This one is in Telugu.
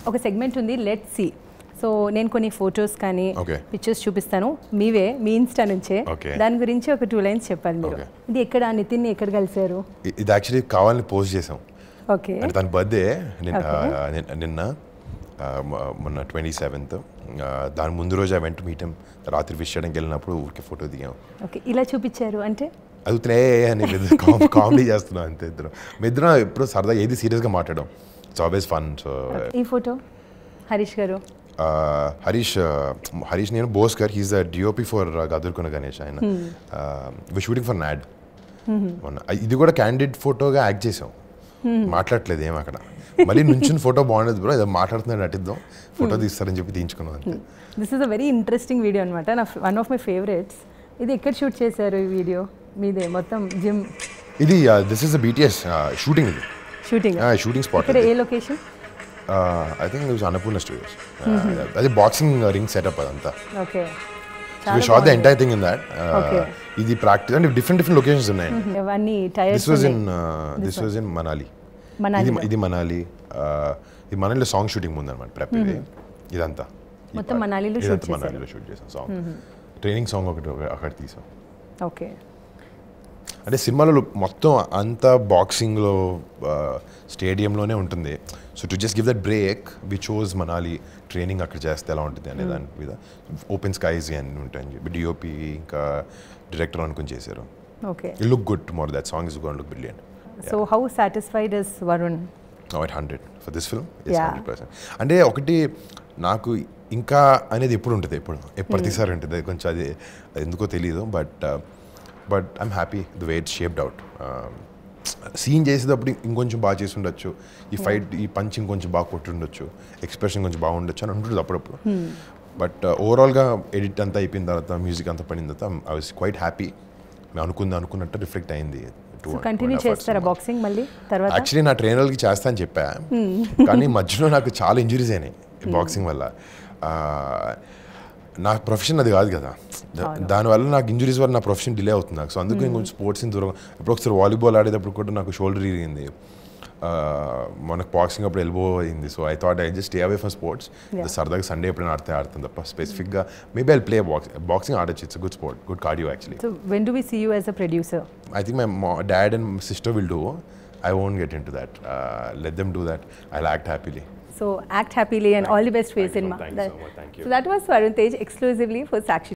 ఒక సెగ్మెంట్ ఉంది లెట్ సి సో నేను కొన్ని ఫొటోస్ కానీ Okay. పిక్చర్స్ చూపిస్తాను మీవే మీ ఇన్స్టా నుంచే Okay. దాని గురించి ఒక టూ లైన్స్ చెప్పాలి మీరు Okay. ఇది ఎక్కడ నితిన్ ఎక్కడ కలిసారు ఇ- ఇది యాక్చువల్లీ కావాలని పోస్ట్ చేసాం ఓకే అంటే తన బర్త్డే నిన్న Okay. ఆ, నిన్న- నిన్న ఆ, మ- మొన్న ట్వంటీ సెవెంత్ దాని ముందు రోజు ఆ వెంట మీటం రాత్రి విష్ చేయడానికి వెళ్ళినప్పుడు ఊరికే ఫోటో దిగాం ఓకే ఇలా చూపించారు అంటే అదుగుతున్నా అని కామెడీ చేస్తున్నాం అంతే ఇద్దరు మీ ఇద్దరం ఎప్పుడు సరదా ఏది సీరియస్గా మాట్లాడడం ఇట్స్ ఆల్వేస్ ఫన్ సో ఈ ఫోటో హరీష్ గారు హరీష్ హరీష్ నేను బోస్కర్ హీస్ ద డిఓపి ఫర్ గదుర్కొన గణేష్ ఆయన వి షూటింగ్ ఫర్ నాడ్ మొన్న ఇది కూడా క్యాండిడ్ ఫోటోగా యాక్ట్ చేసాం మాట్లాడట్లేదు ఏం అక్కడ మళ్ళీ నుంచుని ఫోటో బాగుండదు బ్రో ఏదో మాట్లాడుతున్నాడు నటిద్దాం ఫోటో తీస్తారని చెప్పి తీయించుకున్నాం అంతే this is a very interesting video అనమాట నా వన్ ఆఫ్ మై ఫేవరెట్స్ ఇది ఎక్కడ షూట్ చేశారు ఈ వీడియో మీదే మొత్తం జిమ్ ఇది this is the BTS shooting ఇది షూటింగ్ షూటింగ్ స్పాట్ ఇక్కడ a location I think it Annapurna Studios అది బాక్సింగ్ రింగ్ సెటప్ అదంతా okay we shot the entire thing in that Okay. ఇది ప్రాక్టీస్ అంటే డిఫరెంట్ డిఫరెంట్ లొకేషన్స్ ఉన్నాయి ఇవన్నీ this tyres was in this was in Manali Manali ఇది ఇది మనాలి uh, ఇది మనాలిలో సాంగ్ షూటింగ్ ముందు అనమాట ప్రెప్ ఇది ఇదంతా ఈ మొత్తం part. మనాలిలో shoot ఇదంతా చేశారు. మనాలిలో షూట్ చేసాం సాంగ్ ట్రైనింగ్ సాంగ్ ఒకటి ఒక- అక్కడ తీసాం ఓకే అంటే సినిమాలో మొత్తం అంతా బాక్సింగ్లో స్టేడియంలోనే ఉంటుంది so to just give that break we chose Manali training అక్కడ చేస్తే ఎలా ఉంటుంది అనే దాని మీద ఓపెన్ స్కైస్ అన్నీ ఉంటాయని చెప్పి డిఓపి ఇంకా డైరెక్టర్ అనుకుని చేశారు okay it look good tomorrow that song is gone look brilliant so how satisfied is Varun at hundred for this film Yeah. Hundred percent అంటే ఒకటి నాకు ఇంకా అనేది ఎప్పుడు ఉంటుంది ఎప్పుడు ఎప్పుడు ప్రతిసారి ఉంటుంది అది కొంచెం అది అది ఎందుకో తెలియదు but but I'm happy the way it shaped out scene చేసేటప్పుడు ఇంకొంచెం బాగా చేసి ఉండొచ్చు ఈ ఫైట్ ఈ పంచ్ ఇంకొంచెం బాగా కొట్టి ఉండొచ్చు ఎక్స్ప్రెషన్ కొంచెం బాగుండొచ్చు అని ఉంటుంది అప్పుడప్పుడు బట్ ఓవరాల్గా ఎడిట్ అంతా అయిపోయిన తర్వాత మ్యూజిక్ అంతా పడిన తర్వాత ఐ వాస్ క్వైట్ హ్యాపీ మేము అనుకుంది అనుకున్నట్టు రిఫ్లెక్ట్ అయింది సో కంటిన్యూ చేస్తారా బాక్సింగ్ మళ్ళీ తర్వాత యాక్చువల్లీ నా ట్రైనర్కి చేస్తా అని చెప్పా కానీ మధ్యలో నాకు చాలా ఇంజురీస్ అయినాయి బాక్సింగ్ వల్ల ఆ, నా ప్రొఫెషన్ అది కాదు కదా దా- దానివల్ల నాకు ఇంజురీస్ వల్ల నా ప్రొఫెషన్ డిలే అవుతుంది నాకు సో అందుకు ఇంకొంచెం స్పోర్ట్స్ని దూరం ఇప్పుడు ఒకసారి వాలీబాల్ ఆడేటప్పుడు కూడా నాకు షోల్డర్ ఇరిగింది ఆ, మనకు బాక్సింగ్ అప్పుడు ఎల్బో అయింది so I thought I just stay away from sports సరదాగా సండే ఎప్పుడైనా ఆడితే ఆడతాను తప్ప స్పెసిఫిక్గా maybe I play box boxing ఆడచ్చు it's good sport good cardio actually so when do we see you as a producer I think my mo- dad and sister will do. I won't get into that. Uh, let them do that. I'll act happily. So act happily and all the best for Thank you so సినిమా much. Thank you so much. Thank you. So that was Varun Tej ఎక్స్క్లూజివ్లీ ఫర్ సాక్షి